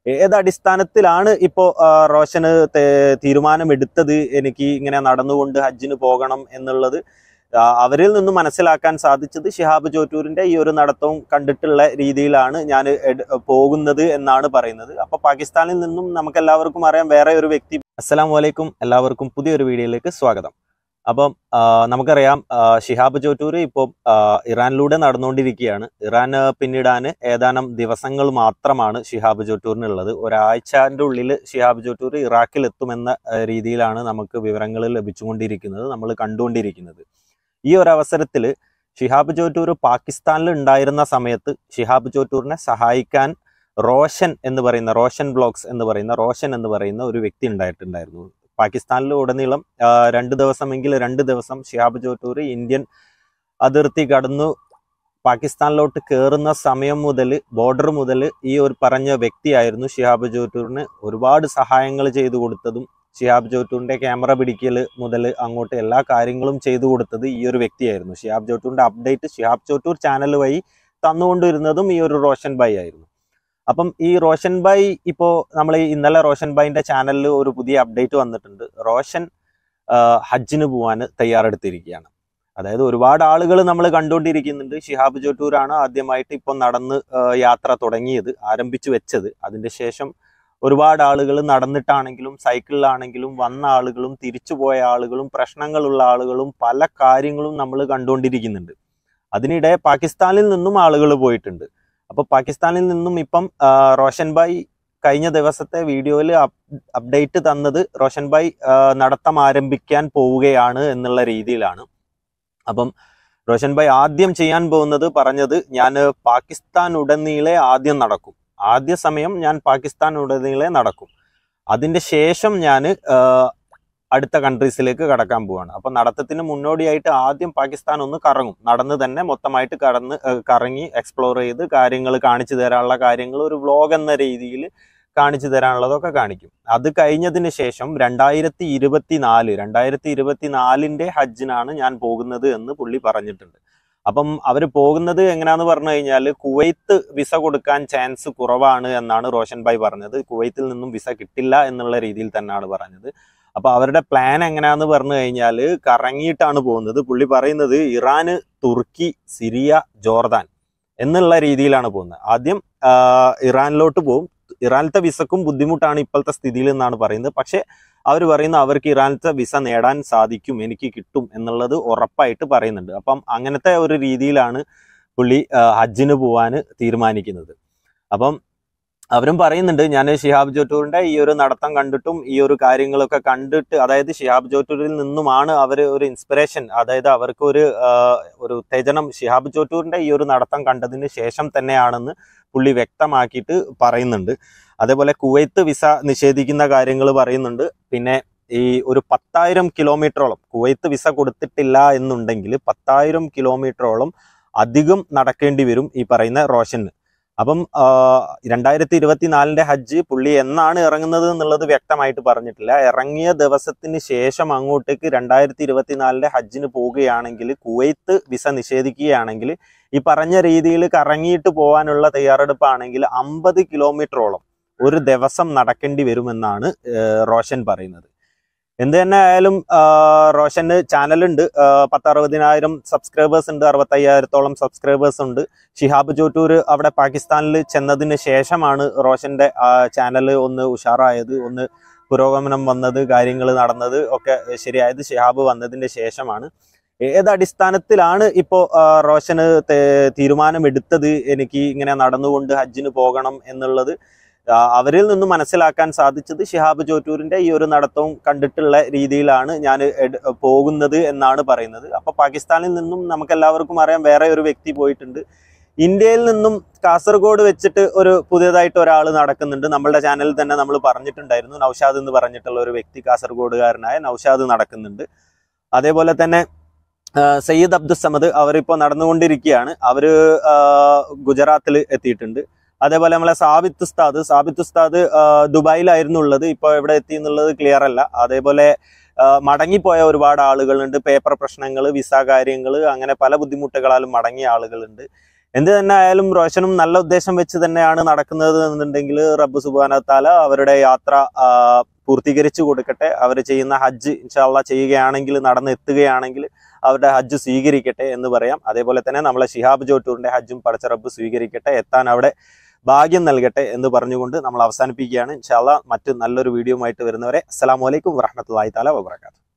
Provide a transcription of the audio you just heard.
ഏത് അടിസ്ഥാനത്തിലാണ് ഇപ്പോൾ റോഷന് തേ- തീരുമാനമെടുത്തത് എനിക്ക് ഇങ്ങനെ നടന്നുകൊണ്ട് ഹജ്ജിന് പോകണം എന്നുള്ളത് ആ, അവരിൽ നിന്നും മനസ്സിലാക്കാൻ സാധിച്ചത് ഷിഹാബ് ചോറ്റൂരിന്റെ ഈ ഒരു നടത്തവും കണ്ടിട്ടുള്ള രീതിയിലാണ് ഞാൻ പോകുന്നത് എന്നാണ് പറയുന്നത് അപ്പൊ പാകിസ്ഥാനിൽ നിന്നും നമുക്ക് എല്ലാവർക്കും അറിയാം വേറെ ഒരു വ്യക്തി അസ്സലാം വലൈക്കും എല്ലാവർക്കും പുതിയൊരു വീഡിയോയിലേക്ക് സ്വാഗതം അപ്പം ആ, നമുക്കറിയാം ആ, ഷിഹാബ് ചോറ്റൂർ ഇപ്പോൾ ഇറാനിലൂടെ നടന്നുകൊണ്ടിരിക്കുകയാണ് ഇറാൻ ആ, പിന്നിടാൻ ഏതാനും ദിവസങ്ങൾ മാത്രമാണ് ഷിഹാബ് ചോറ്റൂറിനുള്ളത് ഒരാഴ്ചൻ്റെ ഉള്ളിൽ ഷിഹാബ് ചോറ്റൂർ ഇറാഖിൽ എത്തുമെന്ന ആ, രീതിയിലാണ് നമുക്ക് വിവരങ്ങൾ ലഭിച്ചുകൊണ്ടിരിക്കുന്നത് നമ്മൾ കണ്ടുകൊണ്ടിരിക്കുന്നത് ഈ ഒരു അവസരത്തിൽ ഷിഹാബ് ചോറ്റൂർ പാകിസ്ഥാനിൽ ഉണ്ടായിരുന്ന സമയത്ത് ഷിഹാബ് ചോറ്റൂറിനെ സഹായിക്കാൻ റോഷൻ എന്ന് പറയുന്ന റോഷൻ ബ്ലോഗ്സ് എന്ന് പറയുന്ന റോഷൻ എന്ന് പറയുന്ന ഒരു വ്യക്തി ഉണ്ടായിട്ടുണ്ടായിരുന്നു പാകിസ്ഥാനിൽ ഉടനീളം ആ, രണ്ട് ദിവസമെങ്കിൽ രണ്ട് ദിവസം ഷിഹാബ് ചോറ്റൂർ ഇന്ത്യൻ അതിർത്തി കടന്നു പാകിസ്ഥാനിലോട്ട് കയറുന്ന സമയം മുതൽ ബോർഡർ മുതൽ ഈ ഒരു പറഞ്ഞ വ്യക്തിയായിരുന്നു ഷിഹാബ് ചോറ്റൂറിന് ഒരുപാട് സഹായങ്ങൾ ചെയ്തു കൊടുത്തതും ഷിഹാബ് ചോറ്റൂറിന്റെ ക്യാമറ പിടിക്കൽ മുതൽ അങ്ങോട്ട് എല്ലാ കാര്യങ്ങളും ചെയ്തു കൊടുത്തത് ഈ ഒരു വ്യക്തിയായിരുന്നു ഷിഹാബ് ചോറ്റൂറിന്റെ അപ്ഡേറ്റ് ഷിഹാബ് ചോറ്റൂർ ചാനൽ വഴി തന്നുകൊണ്ടിരുന്നതും ഈ ഒരു റോഷൻ ബായി ആയിരുന്നു അപ്പം ഈ റോഷൻ ബായി ഇപ്പോൾ നമ്മൾ ഇന്നലെ റോഷൻ ബായിന്റെ ചാനലിൽ ഒരു പുതിയ അപ്ഡേറ്റ് വന്നിട്ടുണ്ട് റോഷൻ ആ, ഹജ്ജിന് പോവാൻ തയ്യാറെടുത്തിരിക്കുകയാണ് അതായത് ഒരുപാട് ആളുകൾ നമ്മൾ കണ്ടുകൊണ്ടിരിക്കുന്നുണ്ട് ഷിഹാബ് ചോറ്റൂരാണ് ആദ്യമായിട്ട് ഇപ്പോൾ നടന്ന് ആ, യാത്ര തുടങ്ങിയത് ആരംഭിച്ചു വെച്ചത് അതിന്റെ ശേഷം ഒരുപാട് ആളുകൾ നടന്നിട്ടാണെങ്കിലും സൈക്കിളിലാണെങ്കിലും വന്ന ആളുകളും തിരിച്ചു പോയ ആളുകളും പ്രശ്നങ്ങളുള്ള ആളുകളും പല കാര്യങ്ങളും നമ്മൾ കണ്ടുകൊണ്ടിരിക്കുന്നുണ്ട് അതിനിടെ പാകിസ്ഥാനിൽ നിന്നും ആളുകൾ പോയിട്ടുണ്ട് അപ്പോൾ പാകിസ്ഥാനിൽ നിന്നും ഇപ്പം ആ, റോഷൻ ബായി കഴിഞ്ഞ ദിവസത്തെ വീഡിയോയിൽ അപ്ഡേറ്റ് തന്നത് റോഷൻ ബായി ആ, നടത്തം ആരംഭിക്കാൻ പോവുകയാണ് എന്നുള്ള രീതിയിലാണ് അപ്പം റോഷൻ ഭായ് ആദ്യം ചെയ്യാൻ പോകുന്നത് പറഞ്ഞത് ഞാൻ പാകിസ്ഥാൻ ഉടനീളെ ആദ്യം നടക്കും ആദ്യ സമയം ഞാൻ പാകിസ്ഥാൻ ഉടനീളെ നടക്കും അതിന്റെ ശേഷം ഞാൻ അടുത്ത കൺട്രീസിലേക്ക് കടക്കാൻ പോവാണ് അപ്പൊ നടത്തത്തിന് മുന്നോടിയായിട്ട് ആദ്യം പാകിസ്ഥാൻ ഒന്ന് കറങ്ങും നടന്ന് തന്നെ മൊത്തമായിട്ട് കടന്ന് ഏഹ് കറങ്ങി എക്സ്പ്ലോർ ചെയ്ത് കാര്യങ്ങൾ കാണിച്ചു തരാനുള്ള കാര്യങ്ങൾ ഒരു വ്ലോഗ് എന്ന രീതിയിൽ കാണിച്ചു തരാനുള്ളതൊക്കെ കാണിക്കും അത് കഴിഞ്ഞതിന് ശേഷം രണ്ടായിരത്തി ഇരുപത്തി നാല് രണ്ടായിരത്തി ഇരുപത്തി നാലിന്റെ ഹജ്ജിനാണ് ഞാൻ പോകുന്നത് എന്ന് പുള്ളി പറഞ്ഞിട്ടുണ്ട് അപ്പം അവർ പോകുന്നത് എങ്ങനെയാന്ന് പറഞ്ഞു കഴിഞ്ഞാൽ കുവൈത്ത് വിസ കൊടുക്കാൻ ചാൻസ് കുറവാണ് എന്നാണ് റോഷൻ ഭായ് പറഞ്ഞത് കുവൈത്തിൽ നിന്നും വിസ കിട്ടില്ല എന്നുള്ള രീതിയിൽ തന്നെയാണ് പറഞ്ഞത് അപ്പൊ അവരുടെ പ്ലാൻ എങ്ങനെയാന്ന് പറഞ്ഞു കഴിഞ്ഞാൽ കറങ്ങിയിട്ടാണ് പോകുന്നത് പുള്ളി പറയുന്നത് ഇറാന് തുർക്കി സിറിയ ജോർദാൻ എന്നുള്ള രീതിയിലാണ് പോകുന്നത് ആദ്യം ആ, ഇറാനിലോട്ട് പോകും ഇറാനിലത്തെ വിസക്കും ബുദ്ധിമുട്ടാണ് ഇപ്പോഴത്തെ സ്ഥിതിയിൽ എന്നാണ് പറയുന്നത് പക്ഷെ അവർ പറയുന്നു അവർക്ക് ഇറാനിലത്തെ വിസ നേടാൻ സാധിക്കും എനിക്ക് കിട്ടും എന്നുള്ളത് ഉറപ്പായിട്ട് പറയുന്നുണ്ട് അപ്പം അങ്ങനത്തെ ഒരു രീതിയിലാണ് പുള്ളി ആ, ഹജ്ജിന് പോവാൻ തീരുമാനിക്കുന്നത് അപ്പം അവരും പറയുന്നുണ്ട് ഞാൻ ഷിഹാബ് ജോറ്റൂറിന്റെ ഈ ഒരു നടത്തം കണ്ടിട്ടും ഈ ഒരു കാര്യങ്ങളൊക്കെ കണ്ടിട്ട് അതായത് ഷിഹാബ് ജോറ്റൂരിൽ നിന്നുമാണ് അവർ ഒരു ഇൻസ്പിറേഷൻ അതായത് അവർക്ക് ഒരു ആ, ഒരു ഉത്തേജനം ഷിഹാബ് ജോറ്റൂറിന്റെ ഈ ഒരു നടത്തം കണ്ടതിന് ശേഷം തന്നെയാണെന്ന് പുള്ളി വ്യക്തമാക്കിയിട്ട് പറയുന്നുണ്ട് അതേപോലെ കുവൈത്ത് വിസ നിഷേധിക്കുന്ന കാര്യങ്ങൾ പറയുന്നുണ്ട് പിന്നെ ഈ ഒരു പത്തായിരം കിലോമീറ്ററോളം കുവൈത്ത് വിസ കൊടുത്തിട്ടില്ല എന്നുണ്ടെങ്കിൽ പത്തായിരം കിലോമീറ്ററോളം അധികം നടക്കേണ്ടി വരും ഈ പറയുന്ന റോഷന് അപ്പം ആ, രണ്ടായിരത്തി ഇരുപത്തിനാലിന്റെ ഹജ്ജ് പുള്ളി എന്നാണ് ഇറങ്ങുന്നത് എന്നുള്ളത് വ്യക്തമായിട്ട് പറഞ്ഞിട്ടില്ല ഇറങ്ങിയ ദിവസത്തിന് ശേഷം അങ്ങോട്ടേക്ക് രണ്ടായിരത്തി ഇരുപത്തിനാലിന്റെ ഹജ്ജിന് പോവുകയാണെങ്കിൽ കുവൈത്ത് വിസ നിഷേധിക്കുകയാണെങ്കിൽ ഈ പറഞ്ഞ രീതിയിൽ കറങ്ങിയിട്ട് പോകാനുള്ള തയ്യാറെടുപ്പാണെങ്കിൽ അമ്പത് കിലോമീറ്ററോളം ഒരു ദിവസം നടക്കേണ്ടി വരുമെന്നാണ് ഏഹ്, റോഷൻ പറയുന്നത് എന്ത് തന്നെ ആയാലും ആ, റോഷന് ചാനലുണ്ട് ആ, പത്തറുപതിനായിരം സബ്സ്ക്രൈബേഴ്സ് ഉണ്ട് അറുപത്തയ്യായിരത്തോളം സബ്സ്ക്രൈബേഴ്സ് ഉണ്ട് ഷിഹാബ് ചോറ്റൂർ അവിടെ പാകിസ്ഥാനിൽ ചെന്നതിന് ശേഷമാണ് റോഷന്റെ ചാനൽ ഒന്ന് ഉഷാറായത് ഒന്ന് പുരോഗമനം വന്നത് കാര്യങ്ങൾ നടന്നത് ഒക്കെ ശരിയായത് ഷിഹാബ് വന്നതിന് ശേഷമാണ് ഏത് അടിസ്ഥാനത്തിലാണ് ഇപ്പോൾ റോഷന് തേ- തീരുമാനമെടുത്തത് എനിക്ക് ഇങ്ങനെ നടന്നുകൊണ്ട് ഹജ്ജിന് പോകണം എന്നുള്ളത് ആ, അവരിൽ നിന്നും മനസ്സിലാക്കാൻ സാധിച്ചത് ഷിഹാബ് ചോറ്റൂരിന്റെ ഈ ഒരു നടത്തവും കണ്ടിട്ടുള്ള രീതിയിലാണ് ഞാൻ പോകുന്നത് എന്നാണ് പറയുന്നത് അപ്പൊ പാകിസ്ഥാനിൽ നിന്നും നമുക്ക് എല്ലാവർക്കും അറിയാം വേറെ ഒരു വ്യക്തി പോയിട്ടുണ്ട് ഇന്ത്യയിൽ നിന്നും കാസർഗോഡ് വെച്ചിട്ട് ഒരു പുതിയതായിട്ട് ഒരാൾ നടക്കുന്നുണ്ട് നമ്മളുടെ ചാനലിൽ തന്നെ നമ്മൾ പറഞ്ഞിട്ടുണ്ടായിരുന്നു നൌഷാദ് എന്ന് പറഞ്ഞിട്ടുള്ള ഒരു വ്യക്തി കാസർഗോഡുകാരനായ നൌഷാദ് നടക്കുന്നുണ്ട് അതേപോലെ തന്നെ ആ, സയ്യിദ് അബ്ദുസമദ് അവരിപ്പോൾ നടന്നുകൊണ്ടിരിക്കുകയാണ് അവര് ആ, ഗുജറാത്തിൽ എത്തിയിട്ടുണ്ട് അതേപോലെ നമ്മളെ സാബിത്ത് ഉസ്താദ് സാബിത്ത് ഉസ്താദ് ആ, ദുബായിലായിരുന്നു ഉള്ളത് ഇപ്പോൾ എവിടെ എത്തി എന്നുള്ളത് ക്ലിയർ അല്ല അതേപോലെ ആ, മടങ്ങിപ്പോയ ഒരുപാട് ആളുകളുണ്ട് പേപ്പർ പ്രശ്നങ്ങൾ വിസ കാര്യങ്ങൾ അങ്ങനെ പല ബുദ്ധിമുട്ടുകളാലും മടങ്ങിയ ആളുകളുണ്ട് എന്ത് തന്നെ ആയാലും റോഷനും നല്ല ഉദ്ദേശം വെച്ച് തന്നെയാണ് നടക്കുന്നത് എന്നുണ്ടെങ്കിൽ റബ്ബ് സുബാന താല അവരുടെ യാത്ര ആ, പൂർത്തീകരിച്ചു കൊടുക്കട്ടെ അവർ ചെയ്യുന്ന ഹജ്ജ് ഇൻഷാല്ല ചെയ്യുകയാണെങ്കിൽ നടന്നെത്തുകയാണെങ്കിൽ അവരുടെ ഹജ്ജ് സ്വീകരിക്കട്ടെ എന്ന് പറയാം അതേപോലെ തന്നെ നമ്മളെ ഷിഹാബ് ജോട്ടൂറിന്റെ ഹജ്ജും പടച്ച റബ്ബ് സ്വീകരിക്കട്ടെ എത്താൻ അവിടെ ഭാഗ്യം നൽകട്ടെ എന്ന് പറഞ്ഞുകൊണ്ട് നമ്മൾ അവസാനിപ്പിക്കുകയാണ് ഇൻഷാല്ല മറ്റു നല്ലൊരു വീഡിയോ ആയിട്ട് വരുന്നവരെ അസ്സലാമു അലൈക്കും വറഹമത്തല്ലാഹി താല വബറകാതുഹു